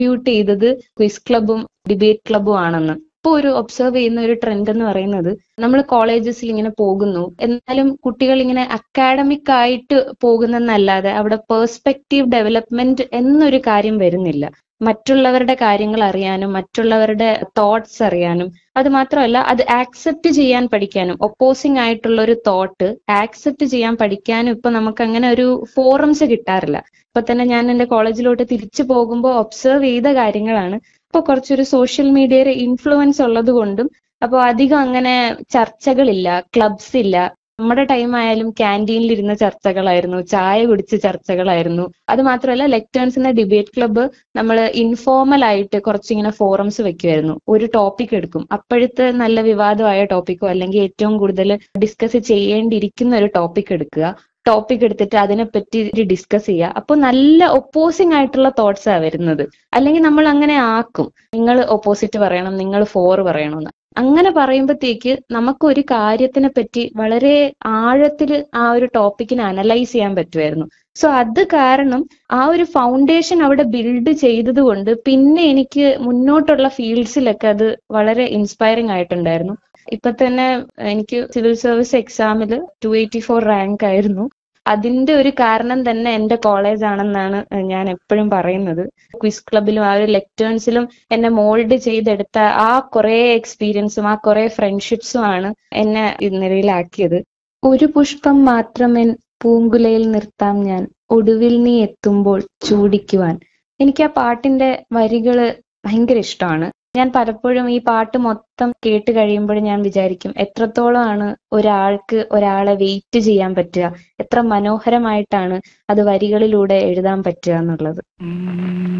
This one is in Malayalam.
കൺട്രിബ്യൂട്ട് ചെയ്തത് ക്വിസ് ക്ലബും ഡിബേറ്റ് ക്ലബും ആണെന്ന് ഇപ്പൊ ഒരു ഒബ്സർവ് ചെയ്യുന്ന ഒരു ട്രെൻഡ് എന്ന് പറയുന്നത് നമ്മൾ കോളേജസിൽ ഇങ്ങനെ പോകുന്നു എന്നാലും കുട്ടികൾ ഇങ്ങനെ അക്കാഡമിക് ആയിട്ട് പോകുന്നെന്നല്ലാതെ അവിടെ പേഴ്സ്പെക്റ്റീവ് ഡെവലപ്മെന്റ് എന്നൊരു കാര്യം വരുന്നില്ല മറ്റുള്ളവരുടെ കാര്യങ്ങൾ അറിയാനും മറ്റുള്ളവരുടെ തോട്ട്സ് അറിയാനും അത് മാത്രമല്ല അത് ആക്സെപ്റ്റ് ചെയ്യാൻ പഠിക്കാനും ഒപ്പോസിങ് ആയിട്ടുള്ള ഒരു തോട്ട് ആക്സെപ്റ്റ് ചെയ്യാൻ പഠിക്കാനും ഇപ്പൊ നമുക്ക് അങ്ങനെ ഒരു ഫോറംസ് കിട്ടാറില്ല ഇപ്പൊ തന്നെ ഞാൻ എന്റെ കോളേജിലോട്ട് തിരിച്ചു പോകുമ്പോൾ ഒബ്സർവ് ചെയ്ത കാര്യങ്ങളാണ് ഇപ്പൊ കുറച്ചൊരു സോഷ്യൽ മീഡിയയുടെ ഇൻഫ്ലുവൻസ് ഉള്ളത് കൊണ്ടും അപ്പോൾ അധികം അങ്ങനെ ചർച്ചകളില്ല ക്ലബ്സ് ഇല്ല നമ്മുടെ ടൈം ആയാലും ക്യാൻറ്റീനിൽ ഇരുന്ന ചർച്ചകളായിരുന്നു ചായ കുടിച്ച ചർച്ചകളായിരുന്നു അത് മാത്രമല്ല ലെക്ടേൺസിന്റെ ഡിബേറ്റ് ക്ലബ്ബ് നമ്മൾ ഇൻഫോർമൽ ആയിട്ട് കുറച്ചിങ്ങനെ ഫോറംസ് വെക്കുമായിരുന്നു ഒരു ടോപ്പിക് എടുക്കും അപ്പോഴത്തെ നല്ല വിവാദമായ ടോപ്പിക്കോ അല്ലെങ്കിൽ ഏറ്റവും കൂടുതൽ ഡിസ്കസ് ചെയ്യേണ്ടിയിരിക്കുന്ന ഒരു ടോപ്പിക് എടുക്കുക ടോപ്പിക് എടുത്തിട്ട് അതിനെപ്പറ്റി ഡിസ്കസ് ചെയ്യുക അപ്പോൾ നല്ല ഒപ്പോസിങ് ആയിട്ടുള്ള തോട്ട്സ് ആ വരുന്നത് അല്ലെങ്കിൽ നമ്മൾ അങ്ങനെ ആക്കും നിങ്ങൾ ഓപ്പോസിറ്റ് പറയണം നിങ്ങൾ ഫോർ പറയണമെന്ന് അങ്ങനെ പറയുമ്പോഴത്തേക്ക് നമുക്ക് ഒരു കാര്യത്തിനെ പറ്റി വളരെ ആഴത്തിൽ ആ ഒരു ടോപ്പിക്കിനെ അനലൈസ് ചെയ്യാൻ പറ്റുമായിരുന്നു സോ അത് കാരണം ആ ഒരു ഫൗണ്ടേഷൻ അവിടെ ബിൽഡ് ചെയ്തത് കൊണ്ട് പിന്നെ എനിക്ക് മുന്നോട്ടുള്ള ഫീൽഡ്സിലൊക്കെ അത് വളരെ ഇൻസ്പയറിംഗ് ആയിട്ടുണ്ടായിരുന്നു ഇപ്പൊ തന്നെ എനിക്ക് സിവിൽ സർവീസ് എക്സാമിൽ ടു എയ്റ്റി ഫോർ റാങ്ക് ആയിരുന്നു അതിന്റെ ഒരു കാരണം തന്നെ എന്റെ കോളേജ് ആണെന്നാണ് ഞാൻ എപ്പോഴും പറയുന്നത് ക്വിസ് ക്ലബിലും ആ ഒരു ലെക്ടേൺസിലും എന്നെ മോൾഡ് ചെയ്തെടുത്ത ആ കുറെ എക്സ്പീരിയൻസും ആ കുറെ ഫ്രണ്ട്ഷിപ്സും ആണ് എന്നെ ഈ നിലയിലാക്കിയത് ഒരു പുഷ്പം മാത്രമേ പൂങ്കുലയിൽ നിർത്താം ഞാൻ ഒടുവിൽ നീ എത്തുമ്പോൾ ചൂടിക്കുവാൻ എനിക്ക് ആ പാട്ടിന്റെ വരികള് ഭയങ്കര ഇഷ്ടമാണ് ഞാൻ പലപ്പോഴും ഈ പാട്ട് മൊത്തം കേട്ട് കഴിയുമ്പോൾ ഞാൻ വിചാരിക്കും എത്രത്തോളമാണ് ഒരാൾക്ക് ഒരാളെ വെയിറ്റ് ചെയ്യാൻ പറ്റുക എത്ര മനോഹരമായിട്ടാണ് അത് വരികളിലൂടെ എഴുതാൻ പറ്റുക എന്നുള്ളത്